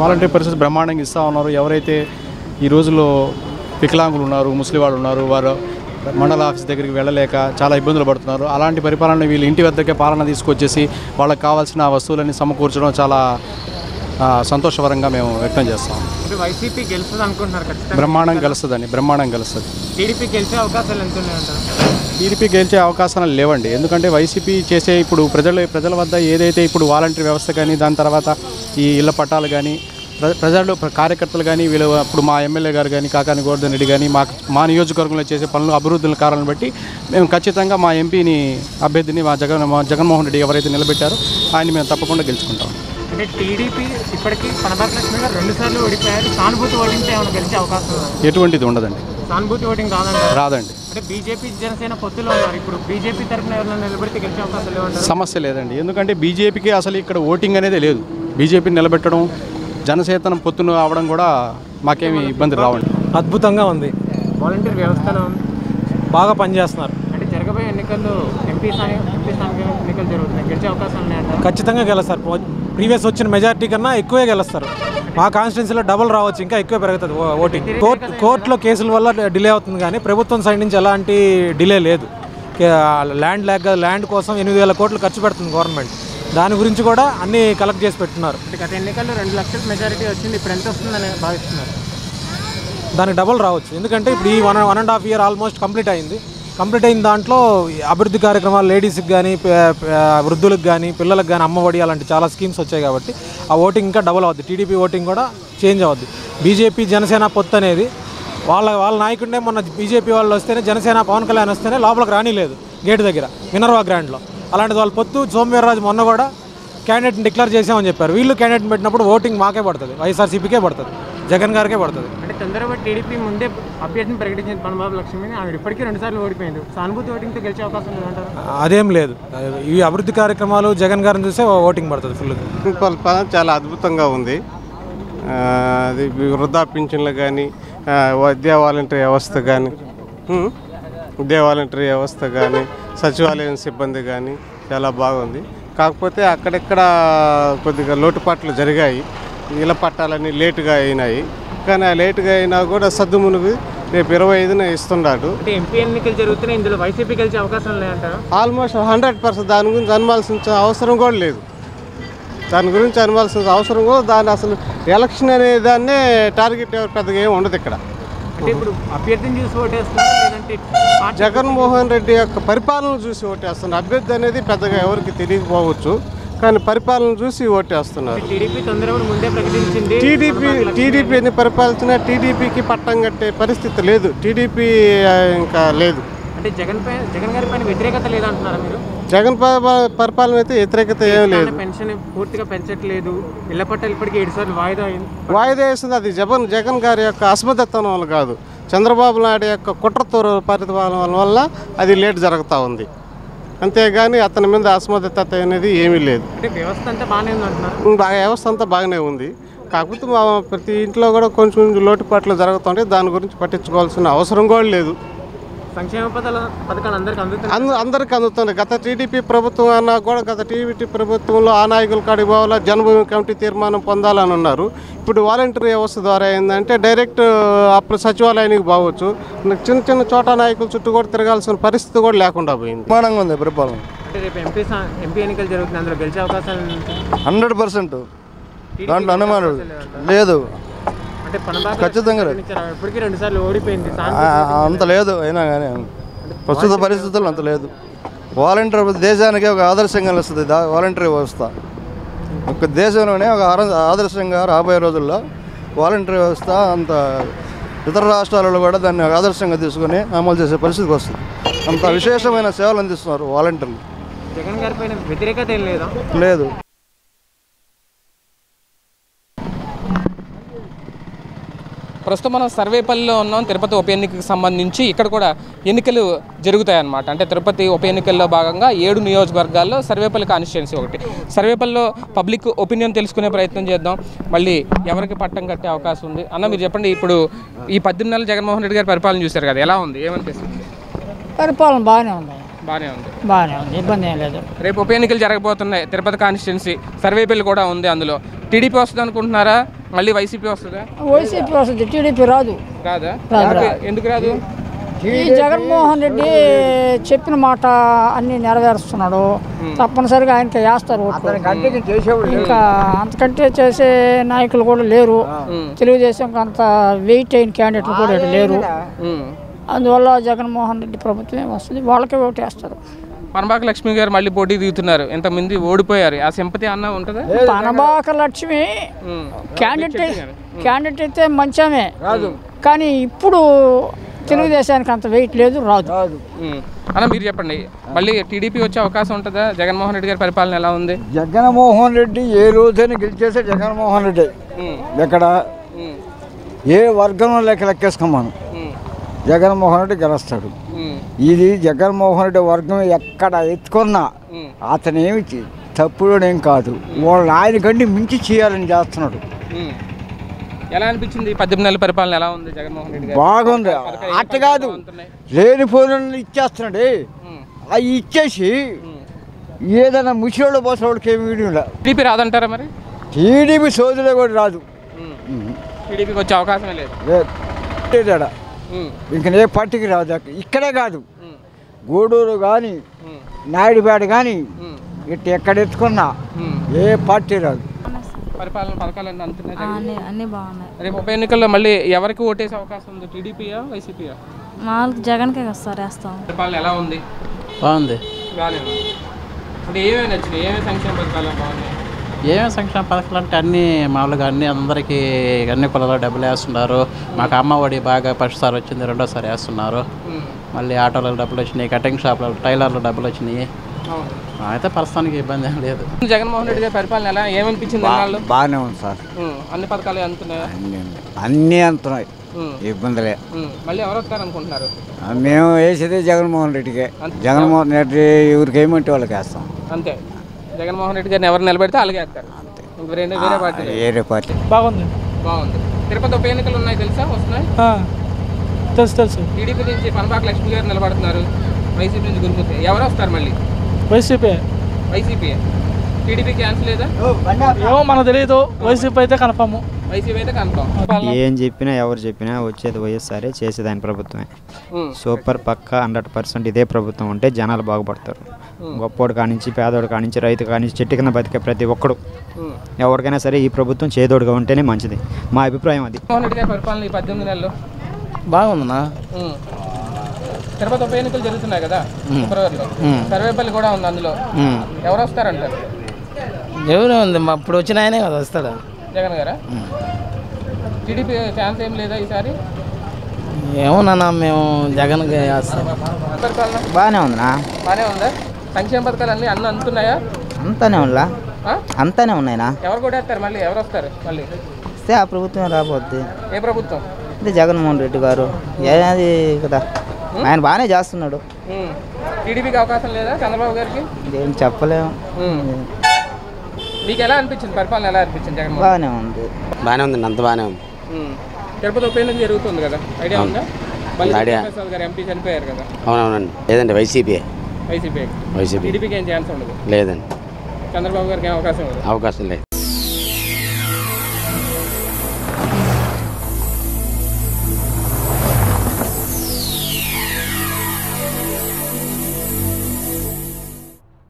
Voluntary పరిస్థితి బ్రహ్మాండంగా ఇస్తూ ఉన్నారు ఎవరైతే ఈ రోజుల్లో వికలాంగులు ఉన్నారు ముసలి వాళ్ళు ఉన్నారు వారు మండల ఆఫీస్ దగ్గరికి వెళ్ళలేక చాలా ఇబ్బందులు పడుతున్నారు అలాంటి పరిపాలన వీళ్ళు ఇంటి వద్దకే పాలన తీసుకొచ్చేసి వాళ్ళకి కావాల్సిన వస్తువులన్నీ సమకూర్చడం చాలా ఆ, సంతోషకరంగా మేము వ్యక్తం చేస్తాం ఇప్పుడు వైసీపీ గెలుస్తుంది అనుకుంటున్నారు ఖచ్చితంగా బ్రహ్మాండం కలుస్తుందండి బ్రహ్మాండం కలుస్తుంది టీడీపీ గెలిచే అవకాశాలు ఎంత ఉన్నాయంటారు టీడీపీ గెలిచే అవకాశాలు లేవండి ఎందుకంటే వైసీపీ చేసే ఇప్పుడు ప్రజల ప్రజల వద్ద ఏదైతే ఇప్పుడు వాలంటరీ వ్యవస్థ కానీ దాని తర్వాత ఈ ఇళ్ల పట్టాలు కానీ ప్ర- ప్రజలు ప్ర- కార్యకర్తలు కానీ వీళ్ళు అప్పుడు మా ఎమ్మెల్యే గారు కానీ కాకాని గోవర్ధన్ రెడ్డి కానీ మా మా నియోజకవర్గంలో చేసే పనులు అభివృద్ధుల కారణం బట్టి మేము ఖచ్చితంగా మా ఎంపీని అభ్యర్థిని మా జగన్ మా జగన్మోహన్ రెడ్డి ఎవరైతే నిలబెట్టారో ఆయన మేము తప్పకుండా గెలుచుకుంటాం అంటే టీడీపీ ఇప్పటికీ పనబాక లక్ష్మి గారు రెండు సార్లు ఓడిపోయారు సానుభూతి ఓటింగ్తో ఏమైనా గెలిచే అవకాశం ఉందా? ఎటువంటిది ఉండదండి సానుభూతి ఓటింగ్ కాదంటారు రాదండి అంటే బీజేపీ జనసేన పొత్తులో ఉన్నారు ఇప్పుడు బీజేపీ తరఫున ఎవరైనా నిలబడితే గెలిచే అవకాశాలు లేవంటారు సమస్య లేదండి ఎందుకంటే బీజేపీకి అసలు ఇక్కడ ఓటింగ్ అనేది లేదు బీజేపీని నిలబెట్టడం జనసేతనం పొత్తును అవడం కూడా మాకేమి ఇబ్బంది రావండి అద్భుతంగా ఉంది వాలంటీర్ వ్యవస్థలో ఉంది. బాగా పనిచేస్తున్నారు అంటే జరగబోయే ఎన్నికల్లో ఎంపీ స్థాయి ఎంపీ స్థానిక ఎన్నికలు జరుగుతున్నాయి గెలిచే అవకాశాలు ఉన్నాయంటారు ఖచ్చితంగా గెలుస్తారు ప్రీవియస్ వచ్చిన మెజారిటీ కన్నా ఎక్కువే గెలుస్తారు మా కాన్స్టిట్యున్సీలో డబుల్ రావచ్చు ఇంకా ఎక్కువ పెరుగుతుంది ఓ- ఓటింగ్ కోర్ట్ కోర్టులో కేసుల వల్ల డిలే అవుతుంది కానీ ప్రభుత్వం సైడ్ నుంచి ఎలాంటి డిలే లేదు కే- ల్యాండ్ లేక ల్యాండ్ కోసం ఎనిమిది వేల కోట్లు ఖర్చు పెడుతుంది గవర్నమెంట్ దాని గురించి కూడా అన్నీ కలెక్ట్ చేసి పెట్టున్నారు అంటే గత ఎన్నికల్లో రెండు లక్షల మెజారిటీ వచ్చింది ఇప్పుడు ఎంత వస్తుందని భావిస్తున్నారు దానికి డబుల్ రావచ్చు ఎందుకంటే ఇప్పుడు ఈ one one and half year almost complete అయింది కంప్లీట్ అయిన దాంట్లో ఈ అభివృద్ధి కార్యక్రమాలు లేడీస్కి కానీ వృద్ధులకు కానీ పిల్లలకు కానీ అమ్మఒడి అలాంటి చాలా స్కీమ్స్ వచ్చాయి కాబట్టి ఆ ఓటింగ్ ఇంకా డబుల్ అవుద్ది టీడీపీ ఓటింగ్ కూడా చేంజ్ అవుద్ది బీజేపీ జనసేన పొత్తు అనేది వాళ్ళ వాళ్ళ నాయకుడినే మొన్న బీజేపీ వాళ్ళు వస్తేనే జనసేన పవన్ కళ్యాణ్ వస్తేనే లోపలికి రానిలేదు గేట్ దగ్గర మినర్వా గ్రాండ్లో అలాంటిది వాళ్ళ పొత్తు సోమవీర్రాజు మొన్న కూడా క్యాండిడేట్ని డిక్లేర్ చేసామని చెప్పారు వీళ్ళు క్యాండిడేట్ పెట్టినప్పుడు ఓటింగ్ మాకే పడుతుంది వైఎస్ఆర్సీపీకే పడుతుంది జగన్ గారికే పడుతుంది అంటే తొందరగా టీడీపీ ముందే అభ్యర్థిని ప్రకటించింది పనబాబు లక్ష్మిని ఆమె ఇప్పటికీ రెండు సార్లు ఓడిపోయింది సానుభూతి ఓటింగ్తో గెలిచే అవకాశం లేదంటారు అదేం లేదు ఈ అభివృద్ధి కార్యక్రమాలు జగన్ గారిని చూస్తే ఓటింగ్ పడుతుంది ఫుల్గా పరిపాలన చాలా అద్భుతంగా ఉంది ఆ, అది వృద్ధా పింఛన్లు కానీ విద్యా వాలంటరీ వ్యవస్థ కానీ ఉం? విద్యా వాలంటరీ వ్యవస్థ కానీ సచివాలయం సిబ్బంది కానీ చాలా బాగుంది కాకపోతే అక్కడెక్కడ కొద్దిగా లోటుపాట్లు జరిగాయి ఇళ్ళ పట్టాలన్నీ లేటుగా అయినాయి కానీ ఆ లేటుగా అయినా కూడా సద్దుమునుగు రేపు ఇరవై ఐదున ఇస్తున్నాడు అంటే ఎంపీ ఎన్నికలు జరుగుతున్నాయి ఇందులో వైసీపీ గెలిచే అవకాశం లేదంటారు ఆల్మోస్ట్ హండ్రెడ్ పర్సెంట్ దాని గురించి అనుమాల్సిన అవసరం కూడా లేదు దాని గురించి అనుమాల్సిన అవసరం కూడా దాని అసలు ఎలక్షన్ అనే దాన్నే టార్గెట్ ఎవరు పెద్దగా ఏమి ఉండదు ఇక్కడ అంటే ఇప్పుడు అభ్యర్థిని చూసి ఓటేస్తున్నారు లేదంటే పార్టీ జగన్మోహన్ రెడ్డి యొక్క పరిపాలన చూసి ఓటేస్తున్నారు అభ్యర్థి అనేది పెద్దగా ఎవరికి తెలియకపోవచ్చు కానీ పరిపాలన చూసి ఓటేస్తున్నారు టీడీపీ తొందరగా ముందే ప్రకటించింది టీడీపీ టీడీపీని పరిపాలించిన టీడీపీకి పట్టం కట్టే పరిస్థితి లేదు టీడీపీ ఆ, ఇంకా లేదు అంటే జగన్ పై జగన్ గారి పైన వ్యతిరేకత లేదంటున్నారా మీరు జగన్ ప- పరిపాలన అయితే వ్యతిరేకత ఏం లేదు ఆయన పెన్షన్ పూర్తిగా పెంచట్లేదు ఇళ్ల పట్టాలు ఇప్పటికీ ఏడు సార్లు వాయిదా అయింది వాయిదా వేసింది అది జగన్ జగన్ గారి యొక్క అసమర్థతనం వల్ల కాదు చంద్రబాబు నాయుడు యొక్క కుట్రతో పరిపాలన వల్ల అది లేట్ జరుగుతూ ఉంది అంతేగాని అతని మీద అసమర్థత అనేది ఏమీ లేదు అంటే వ్యవస్థ అంతా బాగానే ఉంది అంటున్నారు బాగా వ్యవస్థ అంతా బాగానే ఉంది కాకపోతే మా ప్రతి ఇంట్లో కూడా కొంచెం కొంచెం లోటుపాట్లు జరుగుతుంటే దాని గురించి పట్టించుకోవాల్సిన అవసరం కూడా లేదు సంక్షేమ పదాల పథకాలు అందరికీ అందుతున్నాయి అంద అందరికీ అందుతుంది గత టీడీపీ ప్రభుత్వం అన్నా కూడా గత టీడీపీ ప్రభుత్వంలో ఆ నాయకుల కాడికి పోవాలా జన్మభూమి కమిటీ తీర్మానం పొందాలని ఉన్నారు ఇప్పుడు వాలంటీర్ వ్యవస్థ ద్వారా ఏంటంటే డైరెక్ట్ అప్పుడు సచివాలయానికి పోవచ్చు చిన్న చిన్న చోట నాయకుల చుట్టూ కూడా తిరగాల్సిన పరిస్థితి కూడా లేకుండా పోయింది బ్రహ్మాండంగా ఉంది పరిపాలన అంటే రేపు ఎంపీ సా- ఎంపీ ఎన్నికలు జరుగుతున్నాయి అందులో గెలిచే అవకాశాలు ఉన్నాయి. హండ్రెడ్ పర్సెంట్ టీడీపీ దాంట్లో అనుమానం గెలిచే అవకాశాలు లేదంటారా? లేదు అంటే పనబాక ఖచ్చితంగా లేదు. ఇచ్చారు. ఇప్పటికీ రెండు సార్లు ఓడిపోయింది ఆ, సానుభూతి అంత లేదు అయినా కానీ ప్రస్తుత పరిస్థితుల్లో అంత లేదు వాలంటీర్ దేశానికి ఒక ఆదర్శంగా నిలుస్తుంది దా- వాలంటీర్ వ్యవస్థ ఒక దేశంలోనే ఒక ఆర- ఆదర్శంగా రాబోయే రోజుల్లో వాలంటీర్ వ్యవస్థ అంత ఇతర రాష్ట్రాలలో కూడా దాన్ని ఒక ఆదర్శంగా తీసుకొని అమలు చేసే పరిస్థితికి వస్తుంది అంత విశేషమైన సేవలు అందిస్తున్నారు వాలంటీర్లు జగన్ గారి పైన వ్యతిరేకత ఏం లేదా లేదు ప్రస్తుతం మనం సర్వేపల్లిలో ఉన్నాం తిరుపతి ఉప ఎన్నికకు సంబంధించి ఇక్కడ కూడా ఎన్నికలు జరుగుతాయన్నమాట అంటే తిరుపతి ఉప ఎన్నికల్లో భాగంగా ఏడు నియోజకవర్గాల్లో సర్వేపల్లి కాన్స్టిట్యున్సీ ఒకటి సర్వేపల్లిలో పబ్లిక్ ఒపీనియన్ తెలుసుకునే ప్రయత్నం చేద్దాం మళ్ళీ ఎవరికి పట్టం కట్టే అవకాశం ఉంది అన్న మీరు చెప్పండి ఇప్పుడు ఈ పద్దెనిమిది నెలలు జగన్మోహన్ రెడ్డి గారి పరిపాలన చూశారు కదా ఎలా ఉంది ఏమనిపిస్తుంది పరిపాలన బాగానే ఉంది బాగానే ఉంది బాగానే ఉంది ఇబ్బంది ఏం లేదు రేపు ఉప ఎన్నికలు జరగబోతున్నాయి తిరుపతి కాన్స్టిట్యున్సీ సర్వేపల్లి కూడా ఉంది అందులో టీడీపీ వస్తుంది అనుకుంటున్నారా మళ్ళీ వైసీపీ వస్తుందా వైసీపీ వస్తుంది టీడీపీ రాదు రాదా రాదు, ఎందుకు- ఎందుకు రాదు ఈ జగన్మోహన్ రెడ్డి చెప్పిన మాట అన్ని నెరవేరుస్తున్నాడు తప్పనిసరిగా ఆయనకి వేస్తారు ఓట్లు ఇంకా అంతకంటే చేసే నాయకులు కూడా లేరు తెలుగుదేశం అంత వెయిట్ అయిన క్యాండిడేట్లు కూడా ఇక్కడ లేరు ఉమ్. అందువల్ల జగన్మోహన్ రెడ్డి ప్రభుత్వమే వస్తుంది వాళ్ళకే ఓటేస్తారు పనబాక లక్ష్మి గారు మళ్ళీ పోటీ దిగుతున్నారు ఇంతమంది ఓడిపోయారు ఆ సింపతి అన్న ఉంటుందా పనబాక లక్ష్మి ఉమ్. క్యాండిడేట్ క్యాండిడేట్ అయితే మంచమే కానీ ఇప్పుడు తెలుగుదేశానికి అంత వెయిట్ లేదు రాదు ఉమ్. అన్న మీరు చెప్పండి మళ్ళీ టీడీపీ వచ్చే అవకాశం ఉంటుందా జగన్మోహన్ రెడ్డి గారి పరిపాలన ఎలా ఉంది జగన్మోహన్ రెడ్డి ఏ రోజైనా గెలిచేసే జగన్మోహన్ రెడ్డి ఉమ్. ఇక్కడ ఉమ్. ఏ వర్గంలో లెక్క లెక్కేసుకోమను ఉమ్. జగన్మోహన్ రెడ్డి గెలుస్తాడు ఉమ్. ఇది జగన్మోహన్ రెడ్డి వర్గం ఎక్కడ ఎత్తుకున్నా ఉమ్. అతనేమి చే- తప్పుడేం కాదు వాళ్ళ ఆయన కంటే మించి చేయాలని చేస్తున్నాడు ఉమ్. ఎలా అనిపించింది ఈ పద్దెనిమిది నెలల పరిపాలన ఎలా ఉంది జగన్మోహన్ రెడ్డి గారు బాగుంది అట్ట కాదు లేని ఫోన్లు ఇచ్చేస్తున్నాడు ఉమ్. అవి ఇచ్చేసి ఉమ్. ఏదైనా ముసలోళ్ళు పోసలోడికి ఏమి వీడియోలే టీడీపీ రాదంటారా మరి టీడీపీ సోదరులు కూడా రాదు ఉమ్. టీడీపీకి వచ్చే అవకాశమే లేదు లేదు తేడా ఉమ్. ఇంక ఏ పార్టీకి రాదు ఇక్కడే కాదు ఉమ్. గూడూరు కానీ ఉమ్. నాయుడుపేట కానీ ఉమ్. ఇట్ట ఎక్కడ ఎత్తుకున్నా ఉమ్. ఏ పార్టీ రాదు పరిపాలన పథకాలన్నీ అందుతున్నాయి ఆ, అన్ని అన్నీ బాగున్నాయి రేపు ఉప ఎన్నికల్లో మళ్ళీ ఎవరికి ఓటేసే అవకాశం ఉంది టీడీపీయా వైసీపీయా మామూలుగా జగన్కే వస్తారు వేస్తాం పరిపాలన ఎలా ఉంది బాగుంది బాగానే ఉంది అంటే ఏమేమి నచ్చినాయి ఏమేమి సంక్షేమ పథకాలు బాగున్నాయి ఏమేమి సంక్షేమ పథకాలు అంటే అన్నీ మామూలుగా అన్ని అందరికీ అన్ని కులాల డబ్బులు వేస్తున్నారు మాకు అమ్మ ఒడి బాగా ఫస్ట్ సారి వచ్చింది రెండోసారి వేస్తున్నారు ఉమ్. మళ్ళీ ఆటోలకు డబ్బులు వచ్చినాయి కటింగ్ షాప్లో టైలర్లు డబ్బులు వచ్చినాయి అవును. అయితే ప్రస్తుతానికి ఇబ్బంది ఏం లేదు జగన్మోహన్ రెడ్డి గారి పరిపాలన ఎలా ఏమనిపించింది అన్నాళ్ళు బాగానే ఉంది సార్ అన్ని పథకాలు అందుతున్నాయా అన్నీ అన్నీ అంతున్నాయి ఉమ్. ఇబ్బందులే ఉమ్. మళ్ళీ ఎవరు వస్తారు అనుకుంటున్నారు మేము వేసేది జగన్మోహన్ రెడ్డికే జగన్మోహన్ రెడ్డి ఎవరికి ఏమంటే వాళ్ళకి వేస్తాం అంతే జగన్మోహన్ రెడ్డి గారిని ఎవరు నిలబెడితే అలాగే వేస్తారు ఇంక వేరే వేరే పార్టీ లేదు. వేరే పార్టీ బాగుంది బాగుంది తిరుపతి ఉప ఎన్నికలు ఉన్నాయి తెలుసా వస్తున్నాయి తెలుసు తెలుసు టీడీపీ నుంచి పనబాక లక్ష్మి గారు నిలబడుతున్నారు వైసీపీ నుంచి గురుమూర్తి ఎవరు వస్తారు మళ్ళీ వైసీపీ వైసీపీ టీడీపీ క్యాన్సిల్ లేదా ఏమో మనకు తెలియదు వైసీపీ అయితే కన్ఫామ్ వైసీపీ అయితే కన్ఫామ్ ఏం చెప్పినా ఎవరు చెప్పినా వచ్చేది వైఎస్ఆరే చేసేది ఆయన ప్రభుత్వమే సూపర్ పక్క హండ్రెడ్ పర్సెంట్ ఇదే ప్రభుత్వం ఉంటే జనాలు బాగుపడతారు గొప్పోడు కానించి పేదోడు కానించి రైతు కానించి చెట్టు కింద బతికే ప్రతి ఒక్కడు ఎవరికైనా సరే ఈ ప్రభుత్వం చేదోడుగా ఉంటేనే మంచిది మా అభిప్రాయం అది జగన్మోహన్ రెడ్డి గారి పరిపాలన ఈ పద్దెనిమిది నెలలు బాగుందన్నా ఉమ్. తిరుపతి ఉప ఎన్నికలు జరుగుతున్నాయి కదా ఫిబ్రవరిలో సర్వేపల్లి కూడా ఉంది అందులో ఎవరు వస్తారంటారు ఎవరు ఉంది అప్పుడు వచ్చిన ఆయనే కదా వస్తాడు జగన్ గారా టీడీపీ ఛాన్స్ ఏం లేదా ఈసారి ఏమోనన్నా మేము జగన్ వేస్తాం పరిపాలన బాగానే ఉందినా బాగానే ఉందా సంక్షేమ పథకాలు అన్నీ అన్నీ అందుతున్నాయా అంతానే ఉందా ఆ? అంతానే ఉన్నాయినా ఎవరు కూడా వేస్తారు మళ్ళీ ఎవరు వస్తారు మళ్ళీ వస్తే ఆ ప్రభుత్వం రాబోద్ది ఏ ప్రభుత్వం అంటే జగన్మోహన్ రెడ్డి గారు ఏది కదా ఆయన బాగానే చేస్తున్నాడు ఉమ్. టీడీపీకి అవకాశం లేదా చంద్రబాబు గారికి ఏం చెప్పలేము ఉమ్. మీకు ఎలా అనిపించింది పరిపాలన ఎలా అనిపించింది జగన్మోహన్ బాగానే ఉంది బాగానే ఉంది అంత బాగానే ఉంది ఉమ్. తిరుపతి ఉప ఎన్నిక జరుగుతుంది కదా ఐడియా ఉందా మళ్ళీ ప్రసాద్ గారు ఎంపీ చనిపోయారు కదా అవునవునండి లేదండి వైసీపీ వైసీపీ వైసీపీ టీడీపీకి ఏం ఛాన్స్ ఉండదు లేదండి చంద్రబాబు గారికి ఏం అవకాశం ఉండదు అవకాశం లేదు